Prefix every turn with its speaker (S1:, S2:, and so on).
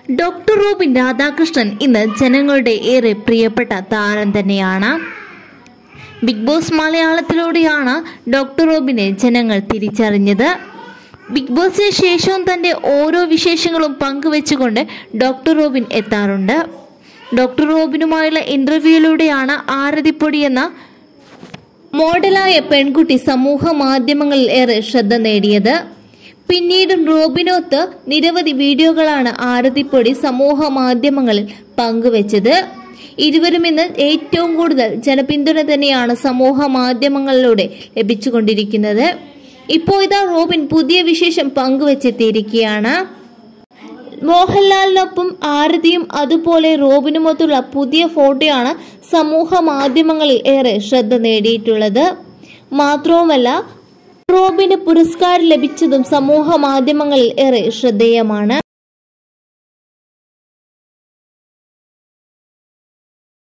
S1: doctor Robin Radhakrishnan ഇന്ന് ജനങ്ങളുടെ ഏറെ പ്രിയപ്പെട്ട താരം തന്നെയാണ് ബിഗ് ബോസ് മലയാളത്തിലൂടെയാണ് ഡോക്ടർ റോബിനെ ജനങ്ങൾ തിരിച്ചറിഞ്ഞത് ബിഗ് ബോസിന് ശേഷവും തന്റെ ഓരോ വിശേഷങ്ങളും പങ്കുവെച്ചുകൊണ്ട് ഡോക്ടർ റോബിൻ എത്താറുണ്ട് ഡോക്ടർ റോബിനുമായുള്ള ഇന്റർവ്യൂയിലൂടെയാണ് ആരതിപ്പൊടി എന്ന മോഡലായ പെൺകുട്ടി സമൂഹ മാധ്യമങ്ങളിൽ ഏറെ ശ്രദ്ധ നേടിയത് പിന്നീടും റോബിനൊത്ത് നിരവധി വീഡിയോകളാണ് ആരതിപ്പൊടി സമൂഹ മാധ്യമങ്ങളിൽ പങ്കുവച്ചത് ഇരുവരും ഇന്ന് ഏറ്റവും കൂടുതൽ ജനപിന്തുണ തന്നെയാണ് സമൂഹ മാധ്യമങ്ങളിലൂടെ ലഭിച്ചുകൊണ്ടിരിക്കുന്നത് ഇപ്പോൾ ഇതാ റോബിൻ പുതിയ വിശേഷം പങ്കുവച്ചെത്തിയിരിക്കുകയാണ് മോഹൻലാലിനൊപ്പം ആരതിയും അതുപോലെ റോബിനുമൊത്തുള്ള പുതിയ ഫോട്ടോയാണ് സമൂഹ മാധ്യമങ്ങളിൽ ഏറെ ശ്രദ്ധ നേടിയിട്ടുള്ളത് മാത്രവുമല്ല റോബിന് പുരസ്കാരം ലഭിച്ചതും സമൂഹ മാധ്യമങ്ങളിൽ ഏറെ ശ്രദ്ധേയമാണ്